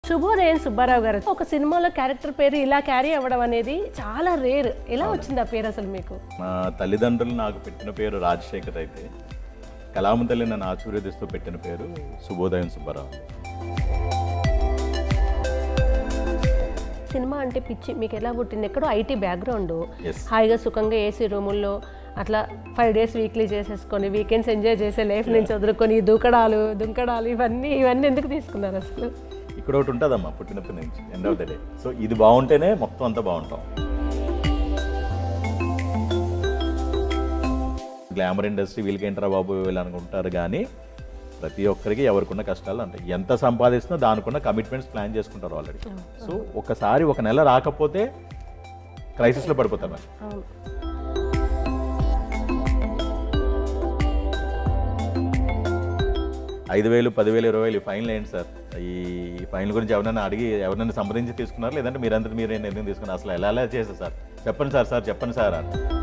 శుభోదయం సుబ్బారావు గారు ఒక సినిమాలో క్యారెక్టర్ పేరు ఇలా క్యారీ అవ్వడం అనేది చాలా రేర్ ఎలా వచ్చింది ఆ పేరు అసలు మీకు మా తల్లిదండ్రులు నాకు పెట్టిన పేరు రాజశేఖర్ అయితే కలామ తల్లి నన్ను ఆశీర్వదిస్తూ పెట్టిన పేరు శుభోదయం సుబ్బారావు సినిమా అంటే పిచ్చి మీకు ఎలా పుట్టింది ఎక్కడో ఐటీ బ్యాక్గ్రౌండ్ Yes. హాయిగా సుఖంగా ఏసీ రూముల్లో అట్లా ఫైవ్ డేస్ వీక్లీ చేసేసుకొని వీకెండ్స్ ఎంజాయ్ చేసే లైఫ్ నుంచి వదులుకొని ఈ దూకడాలు దుంకడాలు ఇవన్నీ ఇవన్నీ ఎందుకు తీసుకున్నారు అసలు ఇక్కడ ఒకటి ఉంటుందమ్మా పుట్టినప్పటి నుంచి end of the day so ఇది బాగుంటేనే మొత్తం అంతా బాగుంటాం గ్లామర్ ఇండస్ట్రీ వీళ్ళకి ఏంటరా బాబు వీళ్ళు అనుకుంటారు కానీ ప్రతి ఒక్కరికి ఎవరికున్న కష్టాలు ఉంటాయి ఎంత సంపాదిస్తున్నా దానికున్న కమిట్మెంట్స్ ప్లాన్ చేసుకుంటారు ఆల్రెడీ సో ఒకసారి ఒక నెల రాకపోతే క్రైసిస్లో పడిపోతారు మరి అవును ఐదు వేలు పదివేలు ఇరవై వేలు ఈ ఫైన్లు ఏంటి సార్ ఈ ఫైన్ల గురించి ఎవరైనా అడిగి ఎవరైనా సంప్రదించి తీసుకున్నారు లేదంటే మీరంతా మీరే నిర్ణయం తీసుకున్నారు అసలు ఎలా ఎలా చేశారు సార్ చెప్పండి సార్ సార్ చెప్పండి సార్ అని